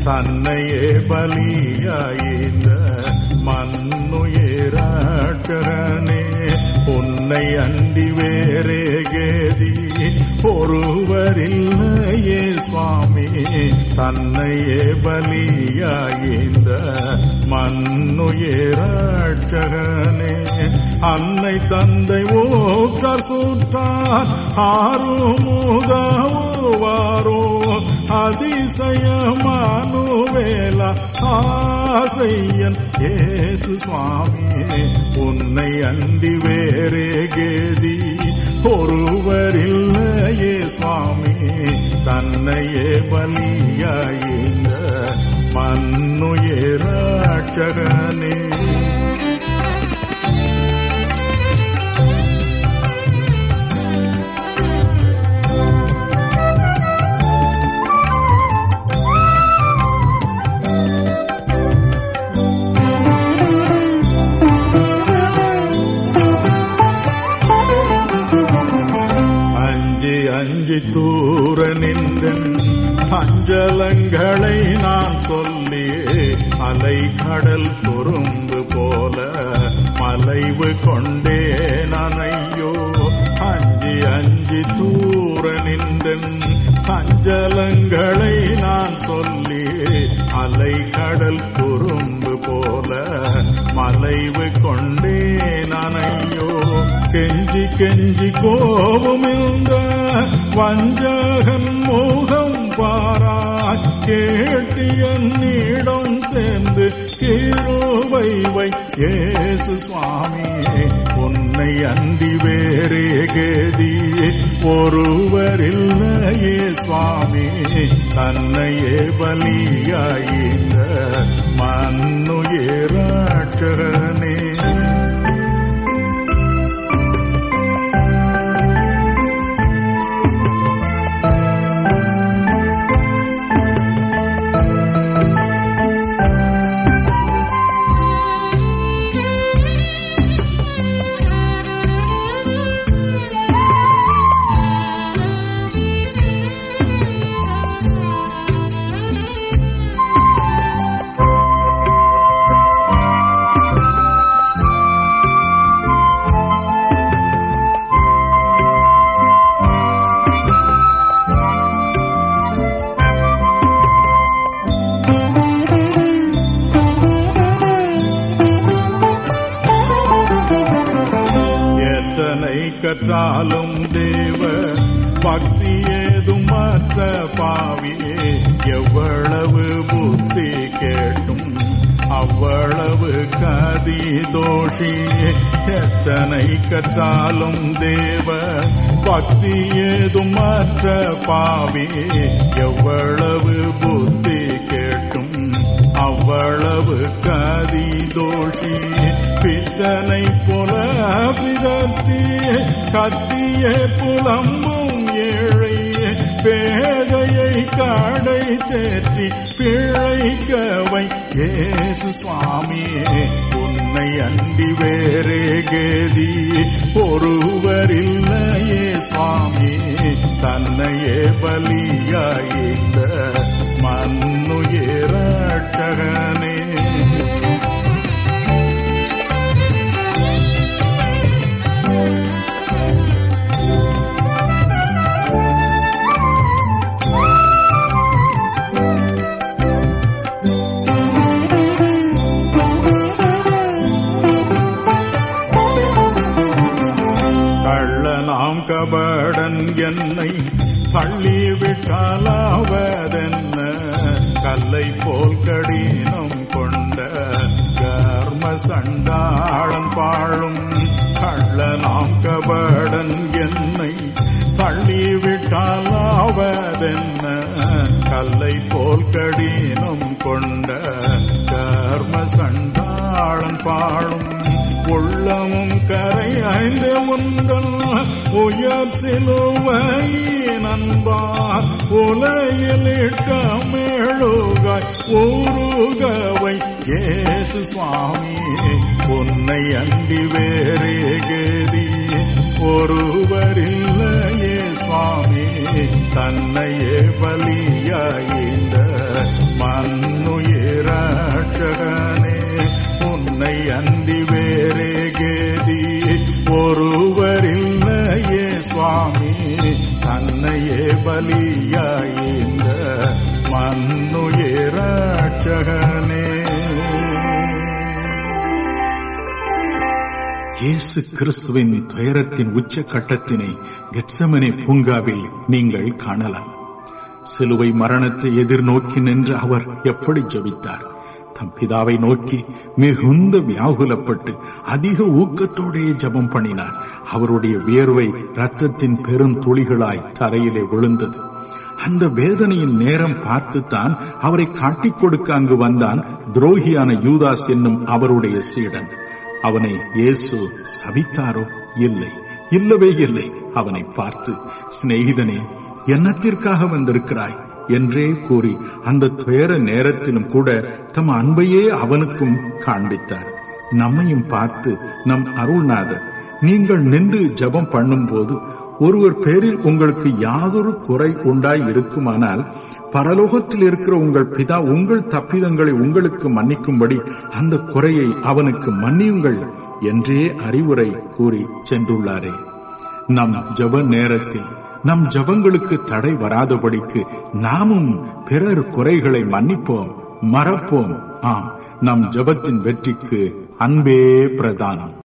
தன்னையே பலியாயிந்த மண்ணுயிராட்சரனே உன்னை அண்டி வேறே கேதி ஒருவரில்லையே சுவாமி தன்னையே பலியாயிந்த மண்ணுயிராட்சகனே அன்னை தந்தை ஊற்றார் சூற்றார் ஆறுமுதாவாரோ அதிசயமானுவேலா ஆசையன் ஏசு சுவாமி உன்னை அண்டி வேறே கேதி ஒருவரில்லையே சுவாமி தன்னையே பலியாயிந்த மண்ணுயிராட்சகனே அஞ்சி அஞ்சி தூர நின்றன் சஞ்சலங்களை நான் சொல்லி அலை கடல் பொரும்பு போல மலைவு கொண்டே நனையோ அஞ்சி அஞ்சி தூர நின்றன் சஞ்சலங்களை நான் சொல்லி அலை கடல் பொரும்பு போல மலைவு கொண்டே நனையோ கெஞ்சி கெஞ்சி கோபமிழ்ந்த வஞ்சகன் மோகம் பாராய் கேட்டு என்னிடம் சேர்ந்து கீரோவை வை ஏசு சுவாமி உன்னை அண்டி வேறே கேதி ஒருவரில்லையே சுவாமி தன்னையே பலியாயிந்த மண்ணுயிராட்சகனே எத்தனை கற்றாலும் தேவ பக்தி ஏதும் மற்ற பாவியே எவ்வளவு புத்தி கேட்டும் அவ்வளவு கதி தோஷி எத்தனை கற்றாலும் தேவ பக்தி ஏதும் மற்ற பாவி எவ்வளவு புத்தி கேட்டும் அவ்வளவு கதி தோஷி பித்தனை போல விதத்தி கத்திய புலம்பும் ஏழை பேதையை காடை தேற்றி பிழைக்கவை ஏசு சுவாமி உன்னை அண்டி வேறே கேதி ஒருவரில்லையே சுவாமி தன்னையே பலியாயிந்த மண்ணுயிராட்சகனே கள்ளனாம் கபடன் என்னை தள்ளிவிட்டாலாவதென்ன கல்லை போல் கடினம் கொண்ட கர்ம சண்டாளன் பாழும் கள்ளனாம் கபடன் என்னை தள்ளிவிட்டாலாவதென்ன கல்லை போல் கடினம் கொண்ட கர்ம சண்டாளன் பாழும் உள்ளமும் கரை ஐந்து உண்டல் உயர் சிலுவையின் அன்பார் உலகில் இட்ட மேழுகாய் ஊருகவை ஏசு சுவாமி உன்னை அண்டி வேறே கேதி ஒருவரில்லையே சுவாமி சுவாமி தன்னையே பலியாயிந்த மண்ணுயிராட்சகனே உன்னை அந்தி வேறே கேதி ஒருவரில்லையே சுவாமி தன்னையே பலியாயிந்த மண்ணுயிராட்சகனே இயேசு கிறிஸ்துவின் துயரத்தின் உச்சக்கட்டத்தினை கெட்சமனே பூங்காவில் நீங்கள் காணலாம் சிலுவை மரணத்தை எதிர்நோக்கி நின்று அவர் எப்படி ஜெபித்தார் தம் பிதாவை நோக்கி மிகுந்த வியாகுலப்பட்டு அதிக ஊக்கத்தோடே ஜெபம் பண்ணினார் அவருடைய வியர்வை ரத்தத்தின் பெரும் துளிகளாய் தரையிலே விழுந்தது அந்த வேதனையின் நேரம் பார்த்துத்தான் அவரை காட்டிக் கொடுக்க அங்கு வந்தான் துரோகியான யூதாஸ் என்னும் அவருடைய சீடன் அவனை இயேசு சபித்தாரோ இல்லை இல்லவே இல்லை அவனை பார்த்து சிநேகிதனே என்னத்திற்காக வந்திருக்கிறாய் என்றே கூறி அந்த துயர நேரத்திலும் கூட தம் அன்பையே அவனுக்கும் காண்பித்தார் நம்மையும் பார்த்து நம் அருள்நாதர் நீங்கள் நின்று ஜெபம் பண்ணும்போது ஒருவர் பேரில் உங்களுக்கு யாதொரு குறை உண்டாய் இருக்குமானால் பரலோகத்தில் இருக்கிற உங்கள் பிதா உங்கள் தப்பிதங்களை உங்களுக்கு மன்னிக்கும்படி அந்த குறையை அவனுக்கு மன்னியுங்கள் என்றே அறிவுரை கூறி சென்றுள்ளாரே நம் ஜப நேரத்தில் நம் ஜபங்களுக்கு தடை வராதபடிக்கு நாமும் பிறர் குறைகளை மன்னிப்போம் மறப்போம் ஆம் நம் ஜபத்தின் வெற்றிக்கு அன்பே பிரதானம்